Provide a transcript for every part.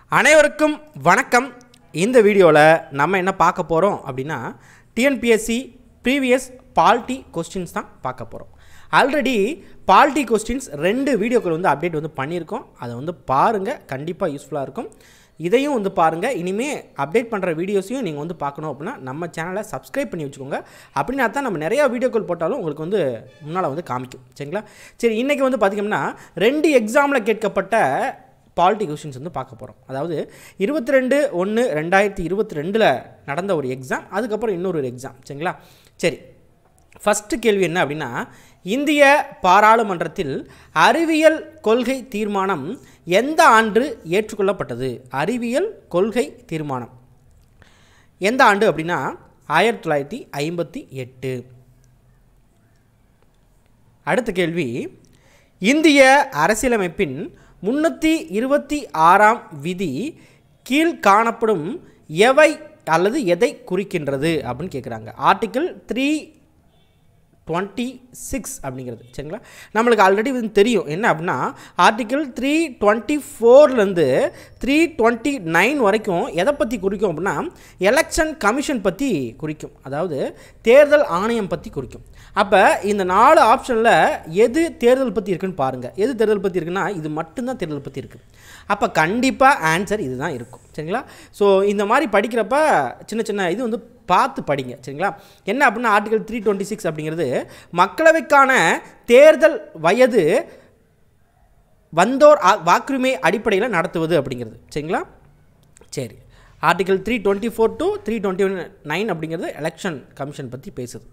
அனைவருக்கும் வணக்கம் இந்த வீடியோவில் நம்ம என்ன பார்க்க போகிறோம் அப்படின்னா டிஎன்பிஎஸ்சி ப்ரீவியஸ் பால்ட்டி கொஸ்டின்ஸ் தான் பார்க்க போகிறோம் ஆல்ரெடி பால்ட்டி கொஸ்டின்ஸ் ரெண்டு வீடியோக்கள் வந்து அப்டேட் வந்து பண்ணியிருக்கோம் அதை வந்து பாருங்கள் கண்டிப்பாக யூஸ்ஃபுல்லாக இருக்கும் இதையும் வந்து பாருங்கள் இனிமேல் அப்டேட் பண்ணுற வீடியோஸையும் நீங்கள் வந்து பார்க்கணும் அப்படின்னா நம்ம சேனலை சப்ஸ்கிரைப் பண்ணி வச்சுக்கோங்க அப்படின்னா தான் நம்ம நிறையா வீடியோக்கள் போட்டாலும் உங்களுக்கு வந்து முன்னால் வந்து காமிக்கும் சரிங்களா சரி இன்றைக்கி வந்து பார்த்திங்கன்னா ரெண்டு எக்ஸாமில் கேட்கப்பட்ட பாலிட்டி கொஷின்ஸ் வந்து பார்க்க போகிறோம் அதாவது இருபத்தி ரெண்டு ஒன்று ரெண்டாயிரத்தி இருபத்தி ரெண்டில் நடந்த ஒரு எக்ஸாம் அதுக்கப்புறம் இன்னொரு ஒரு எக்ஸாம் சரிங்களா சரி ஃபஸ்ட்டு கேள்வி என்ன அப்படின்னா இந்திய பாராளுமன்றத்தில் அறிவியல் கொள்கை தீர்மானம் எந்த ஆண்டு ஏற்றுக்கொள்ளப்பட்டது அறிவியல் கொள்கை தீர்மானம் எந்த ஆண்டு அப்படின்னா ஆயிரத்தி தொள்ளாயிரத்தி ஐம்பத்தி எட்டு அடுத்த கேள்வி இந்திய அரசியலமைப்பின் முன்னூற்றி இருபத்தி ஆறாம் விதி கீழ் காணப்படும் எவை அல்லது எதை குறிக்கின்றது அப்படின்னு கேட்குறாங்க ஆர்டிக்கிள் த்ரீ டுவெண்ட்டி சிக்ஸ் அப்படிங்கிறது சரிங்களா நம்மளுக்கு ஆல்ரெடி வந்து தெரியும் என்ன அப்படின்னா ஆர்டிக்கிள் த்ரீ டுவெண்ட்டி ஃபோர்லேருந்து த்ரீ டுவெண்ட்டி நைன் வரைக்கும் எதை பற்றி குறிக்கும் அப்படின்னா எலெக்ஷன் கமிஷன் பற்றி குறிக்கும் அதாவது தேர்தல் ஆணையம் பற்றி குறிக்கும் அப்போ இந்த நாலு ஆப்ஷனில் எது தேர்தல் பற்றி இருக்குன்னு பாருங்கள் எது தேர்தல் பற்றி இருக்குன்னா இது மட்டும்தான் தேர்தல் பற்றி இருக்குது அப்போ கண்டிப்பாக ஆன்சர் இதுதான் இருக்கும் சரிங்களா ஸோ இந்த மாதிரி படிக்கிறப்ப சின்ன சின்ன இது வந்து பார்த்து படிங்க சரிங்களா என்ன அப்படின்னா ஆர்டிகல் த்ரீ டுவெண்ட்டி சிக்ஸ் அப்படிங்கிறது மக்களவைக்கான தேர்தல் வயது வந்தோர் ஆ- வாக்குரிமை அடிப்படையில் நடத்துவது அப்படிங்கிறது சரிங்களா சரி article three twenty four to three twenty nine அப்படிங்கிறது எலெக்ஷன் கமிஷன் பற்றி பேசுது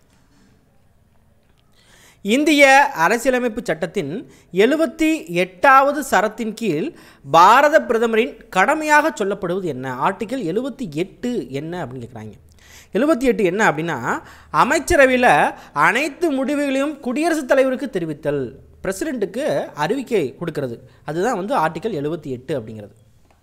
இந்திய அரசியலமைப்பு சட்டத்தின் எழுபத்தி எட்டாவது சரத்தின் கீழ் பாரத பிரதமரின் கடமையாக சொல்லப்படுவது என்ன ஆர்டிகல் எழுபத்தி எட்டு என்ன அப்படின்னு கேட்குறாங்க எழுபத்தி எட்டு என்ன அப்படின்னா அமைச்சரவையில் அனைத்து முடிவுகளையும் குடியரசுத் தலைவருக்கு தெரிவித்தல் பிரசிடெண்ட்டுக்கு அறிவிக்கை கொடுக்கிறது அதுதான் வந்து ஆர்டிகல் எழுபத்தி எட்டு அப்படிங்கிறது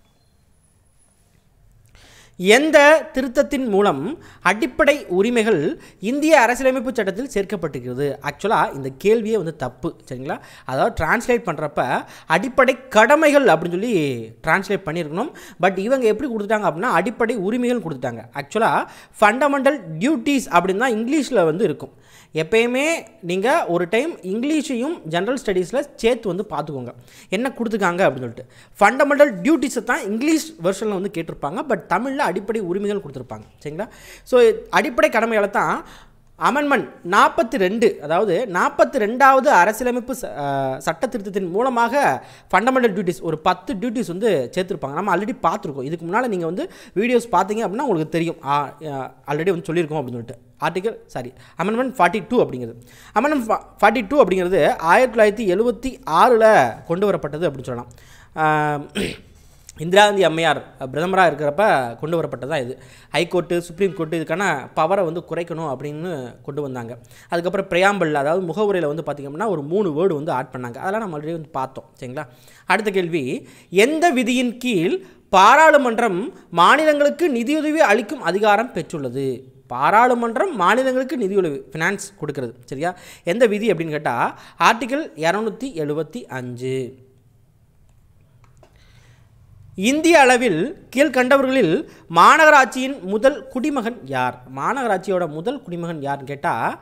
எந்த திருத்தத்தின் மூலம் அடிப்படை உரிமைகள் இந்திய அரசியலமைப்பு சட்டத்தில் சேர்க்கப்பட்டிருக்கிறது ஆக்சுவலாக இந்த கேள்வியே வந்து தப்பு சரிங்களா அதாவது டிரான்ஸ்லேட் பண்ணுறப்ப அடிப்படை கடமைகள் அப்படின்னு சொல்லி டிரான்ஸ்லேட் பண்ணியிருக்கணும் பட் இவங்க எப்படி கொடுத்துட்டாங்க அப்படின்னா அடிப்படை உரிமைகள் கொடுத்துட்டாங்க ஆக்சுவலாக ஃபண்டமெண்டல் டியூட்டிஸ் அப்படின்னு தான் இங்கிலீஷில் வந்து இருக்கும் எப்பயுமே நீங்கள் ஒரு டைம் இங்கிலீஷையும் ஜென்ரல் ஸ்டடீஸில் சேர்த்து வந்து பார்த்துக்கோங்க என்ன கொடுத்துருக்காங்க அப்படின்னு சொல்லிட்டு ஃபண்டமெண்டல் டியூட்டிஸை தான் இங்கிலீஷ் வெர்ஷனில் வந்து கேட்டிருப்பாங்க பட் தமிழில் அடிப்படை உரிமைகள் கொடுத்துருப்பாங்க சரிங்களா ஸோ அடிப்படை கடமைகளை தான் அமெண்ட்மெண்ட் நாற்பத்தி ரெண்டு அதாவது நாற்பத்தி ரெண்டாவது அரசியலமைப்பு ச- அஹ், சட்ட திருத்தத்தின் மூலமாக ஃபண்டமெண்டல் டியூட்டிஸ் ஒரு பத்து டியூட்டிஸ் வந்து சேர்த்துருப்பாங்க நம்ம ஆல்ரெடி பார்த்துருக்கோம் இதுக்கு முன்னால் நீங்கள் வந்து வீடியோஸ் பார்த்தீங்க அப்படின்னா உங்களுக்கு தெரியும் ஆல்ரெடி வந்து சொல்லியிருக்கோம் அப்படின்னு சொல்லிட்டு article sorry amendment forty two அப்படிங்கிறது அமெண்ட்மெண்ட் ஃபார்ட்டி டூ அப்படிங்கிறது ஆயிரத்தி தொள்ளாயிரத்தி எழுபத்தி ஆறில் கொண்டு வரப்பட்டது அப்படின்னு சொல்லலாம் ஆஹ், இந்திரா காந்தி அம்மையார் பிரதமராக இருக்கிறப்ப கொண்டு வரப்பட்டதான் இது ஹைகோர்ட்டு சுப்ரீம் கோர்ட்டு இதுக்கான பவரை வந்து குறைக்கணும் அப்படின்னு கொண்டு வந்தாங்க அதுக்கப்புறம் பிரையாம்பல் அதாவது முகவுரையில் வந்து பார்த்திங்க அப்படின்னா ஒரு மூணு வேர்டு வந்து ஆட் பண்ணாங்க அதெல்லாம் நம்ம ஆல்ரெடி வந்து பார்த்தோம் சரிங்களா அடுத்த கேள்வி எந்த விதியின் கீழ் பாராளுமன்றம் மாநிலங்களுக்கு நிதியுதவி அளிக்கும் அதிகாரம் பெற்றுள்ளது பாராளுமன்றம் மாநிலங்களுக்கு நிதியுதவி ஃபினான்ஸ் கொடுக்கிறது சரியா எந்த விதி அப்படின்னு கேட்டால் ஆர்டிகல் இரநூத்தி எழுபத்தி அஞ்சு இந்திய அளவில் கீழ்கண்டவர்களில் மாநகராட்சியின் முதல் குடிமகன் யார் மாநகராட்சியோட முதல் குடிமகன் யாருன்னு கேட்டால்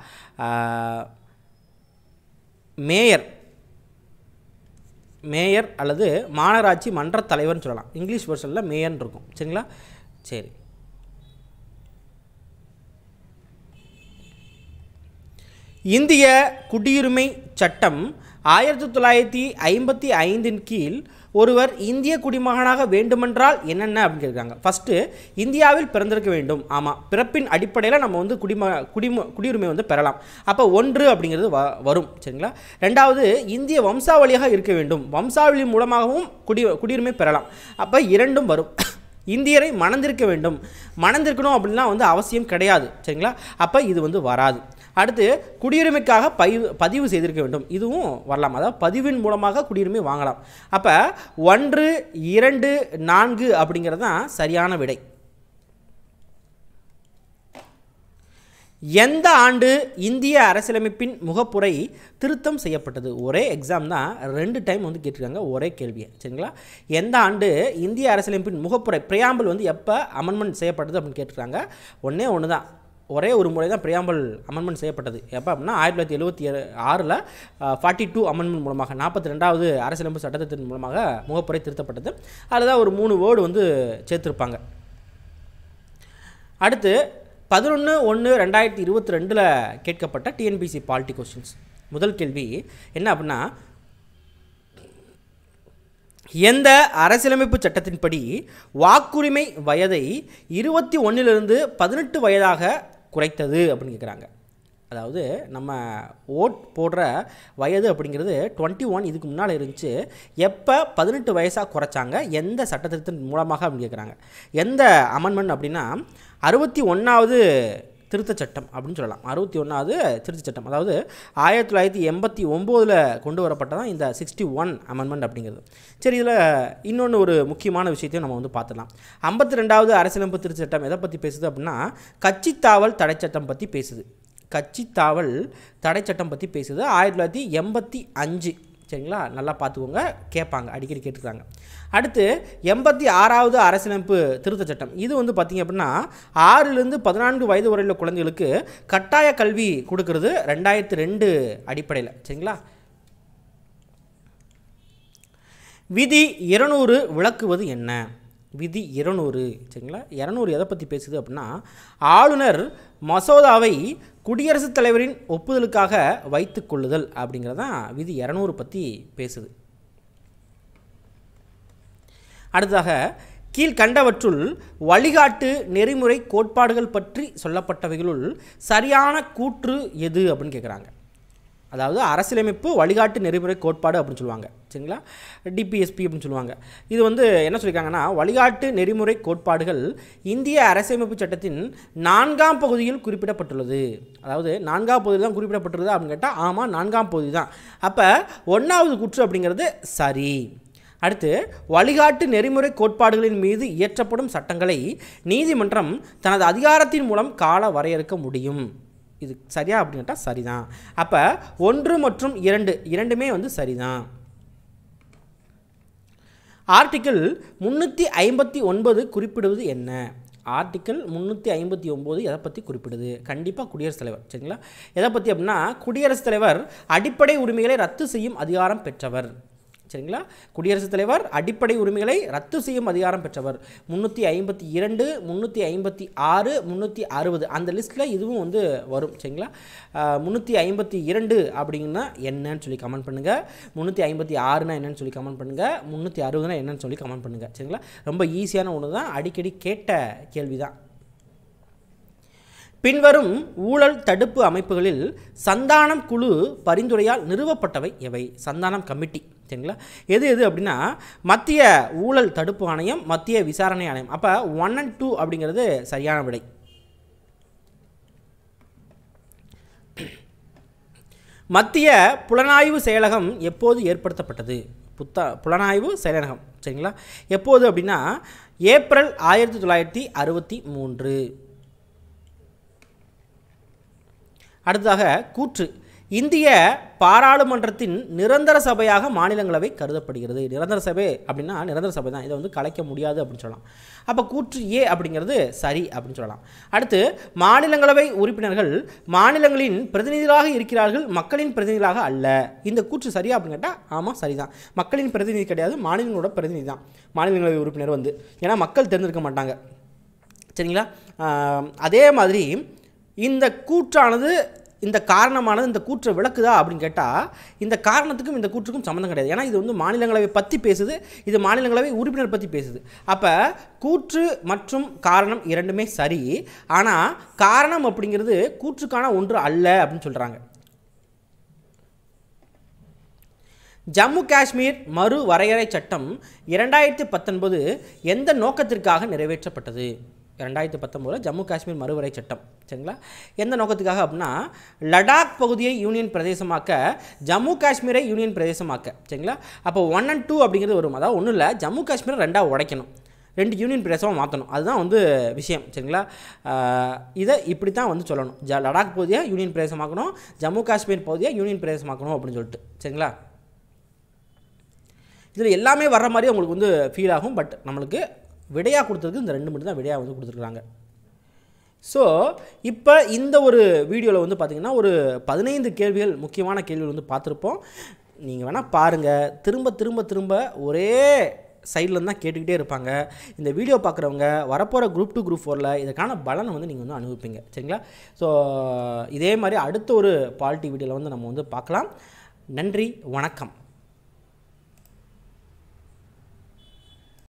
மேயர் மேயர் அல்லது மாநகராட்சி மன்ற தலைவர்னு சொல்லலாம் இங்கிலீஷ் வெர்ஷனில் மேயர்னு இருக்கும் சரிங்களா சரி இந்திய குடியுரிமை சட்டம் ஆயிரத்தி தொள்ளாயிரத்தி ஐம்பத்தி ஐந்தின் கீழ் ஒருவர் இந்திய குடிமகனாக வேண்டுமென்றால் என்னென்ன அப்படின்னு கேட்குறாங்க ஃபஸ்ட்டு இந்தியாவில் பிறந்திருக்க வேண்டும் ஆமாம் பிறப்பின் அடிப்படையில் நம்ம வந்து குடிம குடிம குடியுரிமை வந்து பெறலாம் அப்போ ஒன்று அப்படிங்கிறது வ வரும் சரிங்களா ரெண்டாவது இந்திய வம்சாவளியாக இருக்க வேண்டும் வம்சாவளி மூலமாகவும் குடி குடியுரிமை பெறலாம் அப்போ இரண்டும் வரும் இந்தியரை மணந்திருக்க வேண்டும் மணந்திருக்கணும் அப்படின்லாம் வந்து அவசியம் கிடையாது சரிங்களா அப்போ இது வந்து வராது அடுத்து குடியுரிமைக்காக பதிவு பதிவு செய்திருக்க வேண்டும் இதுவும் வரலாம் அதாவது பதிவின் மூலமாக குடியுரிமை வாங்கலாம் அப்போ ஒன்று இரண்டு நான்கு அப்படிங்கிறது தான் சரியான விடை எந்த ஆண்டு இந்திய அரசியலமைப்பின் முகப்புரை திருத்தம் செய்யப்பட்டது ஒரே எக்ஸாம் தான் ரெண்டு டைம் வந்து கேட்டிருக்காங்க ஒரே கேள்வியை சரிங்களா எந்த ஆண்டு இந்திய அரசியலமைப்பின் முகப்புரை பிரியாம்பிள் வந்து எப்போ அமெண்ட்மெண்ட் செய்யப்பட்டது அப்படின்னு கேட்டிருக்காங்க ஒன்றே ஒன்று தான் ஒரே ஒரு முறை தான் பிரியாம்பிள் அமெண்ட்மெண்ட் செய்யப்பட்டது எப்போ அப்படின்னா ஆயிரத்தி தொள்ளாயிரத்தி எழுபத்தி ஏழு ஆறில் ஃபார்ட்டி டூ அமெண்ட்மெண்ட் மூலமாக நாற்பத்தி ரெண்டாவது அரசியலமைப்பு சட்டத்தின் மூலமாக முகப்புரை திருத்தப்பட்டது அதில் தான் ஒரு மூணு வேர்டு வந்து சேர்த்துருப்பாங்க அடுத்து பதினொன்று ஒன்று ரெண்டாயிரத்தி இருபத்தி ரெண்டில் கேட்கப்பட்ட டிஎன்பிசி பாலிட்டி கொஸ்டின்ஸ் முதல் கேள்வி என்ன அப்படின்னா எந்த அரசியலமைப்பு சட்டத்தின்படி வாக்குரிமை வயதை இருபத்தி ஒன்றிலிருந்து பதினெட்டு வயதாக குறைத்தது அப்படின்னு கேட்குறாங்க அதாவது நம்ம ஓட் போடுற வயது அப்படிங்கிறது டுவெண்ட்டி ஒன் இதுக்கு முன்னால் இருந்துச்சு எப்போ பதினெட்டு வயசாக குறைச்சாங்க எந்த சட்டத்திருத்தத்தின் மூலமாக அப்படின்னு கேட்குறாங்க எந்த அமெண்ட்மெண்ட் அப்படின்னா அறுபத்தி ஒன்றாவது திருத்தச் சட்டம் அப்படின்னு சொல்லலாம் அறுபத்தி ஒன்றாவது திருத்தச் சட்டம் அதாவது ஆயிரத்தி தொள்ளாயிரத்தி எண்பத்தி ஒம்போதில் கொண்டு வரப்பட்டதான் இந்த சிக்ஸ்டி ஒன் அமெண்ட்மெண்ட் அப்படிங்கிறது சரி இதில் இன்னொன்று ஒரு முக்கியமான விஷயத்தையும் நம்ம வந்து பார்த்துடலாம் ஐம்பத்தி ரெண்டாவது அரசியலமைப்பு திருத்தச் சட்டம் எதை பற்றி பேசுது அப்படின்னா கட்சித்தாவல் தடை சட்டம் பற்றி பேசுது கட்சித்தாவல் தடை சட்டம் பற்றி பேசுது ஆயிரத்தி தொள்ளாயிரத்தி எண்பத்தி அஞ்சு சரிங்களா நல்லா பார்த்துக்கோங்க கேட்பாங்க அடிக்கடி கேட்டுருக்காங்க அடுத்து எண்பத்தி ஆறாவது அரசியலமைப்பு திருத்த சட்டம் இது வந்து பார்த்திங்க அப்படின்னா ஆறிலிருந்து பதினான்கு வயது வரையுள்ள குழந்தைகளுக்கு கட்டாய கல்வி கொடுக்கறது ரெண்டாயிரத்தி ரெண்டு அடிப்படையில் சரிங்களா விதி இருநூறு விளக்குவது என்ன விதி இருநூறு சரிங்களா இரநூறு எதை பற்றி பேசுது அப்படின்னா ஆளுநர் மசோதாவை குடியரசுத் தலைவரின் ஒப்புதலுக்காக வைத்து கொள்ளுதல் அப்படிங்கிறதான் விதி இரநூறு பற்றி பேசுது அடுத்ததாக கீழ்கண்டவற்றுள் வழிகாட்டு நெறிமுறை கோட்பாடுகள் பற்றி சொல்லப்பட்டவைகளுள் சரியான கூற்று எது அப்படின்னு கேட்குறாங்க அதாவது அரசியலமைப்பு வழிகாட்டு நெறிமுறை கோட்பாடு அப்படின்னு சொல்லுவாங்க சரிங்களா டிபிஎஸ்பி அப்படின்னு சொல்லுவாங்க இது வந்து என்ன சொல்லியிருக்காங்கன்னா வழிகாட்டு நெறிமுறை கோட்பாடுகள் இந்திய அரசியலமைப்பு சட்டத்தின் நான்காம் பகுதியில் குறிப்பிடப்பட்டுள்ளது அதாவது நான்காம் பகுதியில் தான் குறிப்பிடப்பட்டுள்ளது அப்படின்னு கேட்டால் ஆமாம் நான்காம் பகுதி தான் அப்போ ஒன்றாவது குற்று அப்படிங்கிறது சரி அடுத்து வழிகாட்டு நெறிமுறை கோட்பாடுகளின் மீது இயற்றப்படும் சட்டங்களை நீதிமன்றம் தனது அதிகாரத்தின் மூலம் கால வரையறுக்க முடியும் இது சரியா அப்படின்னு கேட்டால் சரிதான் அப்போ ஒன்று மற்றும் இரண்டு இரண்டுமே வந்து சரிதான் ஆர்டிக்கிள் முந்நூற்றி ஐம்பத்தி ஒன்பது குறிப்பிடுவது என்ன ஆர்டிக்கிள் முந்நூற்றி ஐம்பத்தி ஒம்பது எதை பற்றி குறிப்பிடுது கண்டிப்பாக குடியரசுத் தலைவர் சரிங்களா எதை பற்றி அப்படின்னா குடியரசுத் தலைவர் அடிப்படை உரிமைகளை ரத்து செய்யும் அதிகாரம் பெற்றவர் சரிங்களா குடியரசுத் தலைவர் அடிப்படை உரிமைகளை ரத்து செய்யும் அதிகாரம் பெற்றவர் முந்நூற்றி ஐம்பத்தி இரண்டு முந்நூற்றி ஐம்பத்தி ஆறு முந்நூற்றி அறுபது அந்த லிஸ்ட்டில் இதுவும் வந்து வரும் சரிங்களா முந்நூற்றி ஐம்பத்தி இரண்டு அப்படின்னா என்னன்னு சொல்லி கமெண்ட் பண்ணுங்கள் முந்நூற்றி ஐம்பத்தி ஆறுனா என்னன்னு சொல்லி கமெண்ட் பண்ணுங்கள் முந்நூற்றி அறுபதுனா என்னன்னு சொல்லி கமெண்ட் பண்ணுங்கள் சரிங்களா ரொம்ப ஈஸியான ஒன்று தான் அடிக்கடி கேட்ட கேள்வி தான் பின்வரும் ஊழல் தடுப்பு அமைப்புகளில் சந்தானம் குழு பரிந்துரையால் நிறுவப்பட்டவை எவை சந்தானம் கமிட்டி சரிங்களா எது எது அப்படின்னா மத்திய ஊழல் தடுப்பு ஆணையம் மத்திய விசாரணை ஆணையம் அப்போ ஒன் அண்ட் டூ அப்படிங்கிறது சரியான விடை மத்திய புலனாய்வு செயலகம் எப்போது ஏற்படுத்தப்பட்டது புத்தா புலனாய்வு செயலகம் சரிங்களா எப்போது அப்படின்னா ஏப்ரல் ஆயிரத்தி தொள்ளாயிரத்தி அறுபத்தி மூன்று அடுத்ததாக கூற்று இந்திய பாராளுமன்றத்தின் நிரந்தர சபையாக மாநிலங்களவை கருதப்படுகிறது நிரந்தர சபை அப்படின்னா நிரந்தர சபை தான் இதை வந்து கலைக்க முடியாது அப்படின்னு சொல்லலாம் அப்போ கூற்று ஏ அப்படிங்கிறது சரி அப்படின்னு சொல்லலாம் அடுத்து மாநிலங்களவை உறுப்பினர்கள் மாநிலங்களின் பிரதிநிதிகளாக இருக்கிறார்கள் மக்களின் பிரதிநிதிகளாக அல்ல இந்த கூற்று சரியா அப்படின்னு கேட்டால் ஆமாம் சரிதான் மக்களின் பிரதிநிதி கிடையாது மாநிலங்களோட பிரதிநிதி தான் மாநிலங்களவை உறுப்பினர் வந்து ஏன்னா மக்கள் தேர்ந்தெடுக்க மாட்டாங்க சரிங்களா ஆஹ், அதே மாதிரி இந்த கூற்றானது இந்த காரணமானது இந்த கூற்றை விளக்குதா அப்படின்னு கேட்டால் இந்த காரணத்துக்கும் இந்த கூற்றுக்கும் சம்மந்தம் கிடையாது ஏன்னா இது வந்து மாநிலங்களவை பற்றி பேசுது இது மாநிலங்களவை உறுப்பினர் பற்றி பேசுது அப்போ கூற்று மற்றும் காரணம் இரண்டுமே சரி ஆனால் காரணம் அப்படிங்கிறது கூற்றுக்கான ஒன்று அல்ல அப்படின்னு சொல்கிறாங்க ஜம்மு காஷ்மீர் மறு வரையறை சட்டம் இரண்டாயிரத்தி பத்தொன்பது எந்த நோக்கத்திற்காக நிறைவேற்றப்பட்டது ரெண்டாயிரத்தி பத்தொம்போதில் ஜம்மு காஷ்மீர் மறுவரை சட்டம் சரிங்களா எந்த நோக்கத்துக்காக அப்படின்னா லடாக் பகுதியை யூனியன் பிரதேசமாக்க ஜம்மு காஷ்மீரை யூனியன் பிரதேசமாக்க சரிங்களா அப்போ ஒன் அண்ட் டூ அப்படிங்கிறது வரும் அதாவது ஒன்றும் இல்லை ஜம்மு காஷ்மீரை ரெண்டாக உடைக்கணும் ரெண்டு யூனியன் பிரதேசமாக மாற்றணும் அதுதான் வந்து விஷயம் சரிங்களா ஆஹ் இதை இப்படி தான் வந்து சொல்லணும் ஜ லடாக் பகுதியை யூனியன் பிரதேசமாக்கணும் ஜம்மு காஷ்மீர் பகுதியை யூனியன் பிரதேசமாக்கணும் அப்படின்னு சொல்லிட்டு சரிங்களா இதில் எல்லாமே வர்ற மாதிரி உங்களுக்கு வந்து ஃபீல் ஆகும் பட் நம்மளுக்கு விடையாக கொடுத்ததுக்கு இந்த ரெண்டு மட்டும் தான் விடையாக வந்து கொடுத்துருக்குறாங்க ஸோ இப்போ இந்த ஒரு வீடியோவில் வந்து பார்த்திங்கன்னா ஒரு பதினைந்து கேள்விகள் முக்கியமான கேள்விகள் வந்து பார்த்துருப்போம் நீங்கள் வேணால் பாருங்கள் திரும்ப திரும்ப திரும்ப ஒரே சைடில் தான் கேட்டுக்கிட்டே இருப்பாங்க இந்த வீடியோ பார்க்குறவங்க வரப்போகிற குரூப் டூ குரூப் ஃபோரில் இதுக்கான பலனை வந்து நீங்கள் வந்து அனுபவிப்பீங்க சரிங்களா ஸோ இதே மாதிரி அடுத்த ஒரு பாலிட்டி வீடியோவில் வந்து நம்ம வந்து பார்க்கலாம் நன்றி வணக்கம்